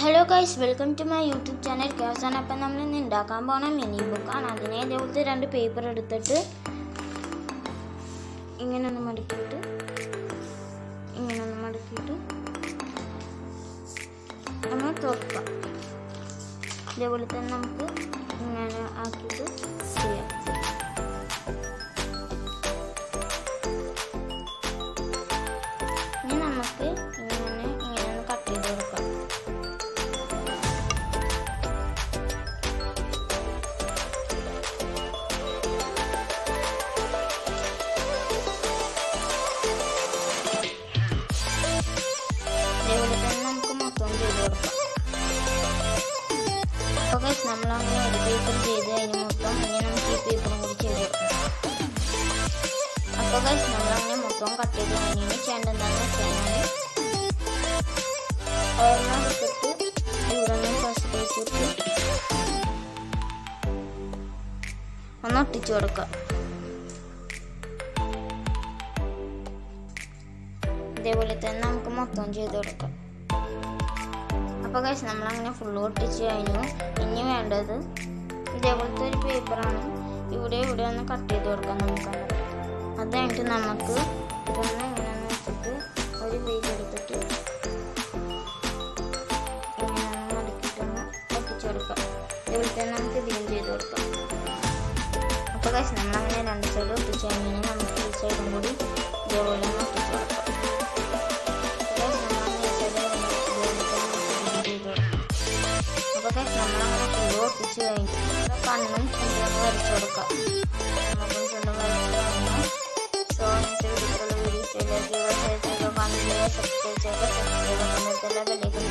hello guys welcome to my YouTube channel കേസാണ് അപ്പം നമ്മൾ ഇന്ന് ഉണ്ടാക്കാൻ പോണ മിനി ബുക്കാണ് അതിനെ ഇതേപോലത്തെ രണ്ട് പേപ്പർ എടുത്തിട്ട് ഇങ്ങനെ ഒന്ന് മടക്കിയിട്ട് ഇങ്ങനെ ഒന്ന് മടക്കിയിട്ട് നമ്മൾ തുറക്കാം ഇതേപോലെ തന്നെ നമുക്ക് ഇങ്ങനെ ആക്കിയിട്ട് ചെയ്യാം ഇനി നമുക്ക് ഇങ്ങനെ ഇങ്ങനെ ഒന്ന് കട്ട് ചെയ്ത് കൊടുക്കാം ഇതേപോലെ തന്നെ നമുക്ക് മൊത്തം ചെയ്ത് കൊടുക്കാം അപ്പോൾ ഗൈസ് നമ്മൾ അങ്ങനെ ഒരു പേപ്പർ ചെയ്ത് അതിന് മൊത്തം ഇനി നമുക്ക് ഈ പേപ്പറും കൂടി ചെയ്ത് കൊടുക്കാം അപ്പോൾ ഗൈസ് നമ്മൾ അങ്ങനെ മൊത്തം കട്ട് ചെയ്ത് കഴിഞ്ഞാൽ ചെയ്യേണ്ടതെന്ന് വെച്ചാൽ ഒരെണ്ണം എടുത്തിട്ട് ഇവിടെ നിന്ന് ഫസ്റ്റ് വെച്ചിട്ട് ഒന്ന് ഒട്ടിച്ചു കൊടുക്കാം ഇതേപോലെ തന്നെ നമുക്ക് മൊത്തം ചെയ്ത് കൊടുക്കാം അപ്പോൾ കഴിച്ച് നമ്മളങ്ങനെ ഫുള്ള് ഒട്ടിച്ച് കഴിഞ്ഞു ഇനി വേണ്ടത് ഇതേപോലത്തെ ഒരു പേപ്പറാണ് ഇവിടെ ഇവിടെ ഒന്ന് കട്ട് ചെയ്ത് കൊടുക്കാം നമുക്ക് അത് കഴിഞ്ഞിട്ട് നമുക്ക് ഇതൊന്ന് ഇങ്ങനെ ഒന്ന് വെച്ചിട്ട് ഒരു പേജ് എടുത്തിട്ട് ഇങ്ങനെ ഒന്ന് മടക്കിയിട്ടൊന്ന് ഒട്ടിച്ച് കൊടുക്കാം ഇതേപോലെ തന്നെ നമുക്ക് ഇതിലും ചെയ്ത് കൊടുക്കാം അപ്പോൾ കഴിച്ച് നമ്മളങ്ങനെ രണ്ട് സൈഡ് ഒട്ടിച്ച് കഴിഞ്ഞാൽ നമുക്ക് ഈ സൈഡും കൂടി ഇതേപോലെ ഒന്ന് ഒട്ടിച്ച് കൊടുക്കാം അപ്പോൾ നമ്മളങ്ങനെ ഫുള്ള് ഒട്ടിച്ച് കഴിഞ്ഞു കണ്ണും ചുണ്ടും വരച്ചു കൊടുക്കാം നമുക്കും ചുണ്ടും വരച്ചു കഴിഞ്ഞു സോ ഇന്നത്തെ വീഡിയോയിലുള്ള വീഡിയോസ് എല്ലാവർക്കും ഷെയർ ചെയ്യുക കമൻറ്റ് ചെയ്യുക സബ്സ്ക്രൈബ് ചെയ്യുക സബ്സ്ക്രൈബ് ചെയ്യുക ബെല്ലേക്ക്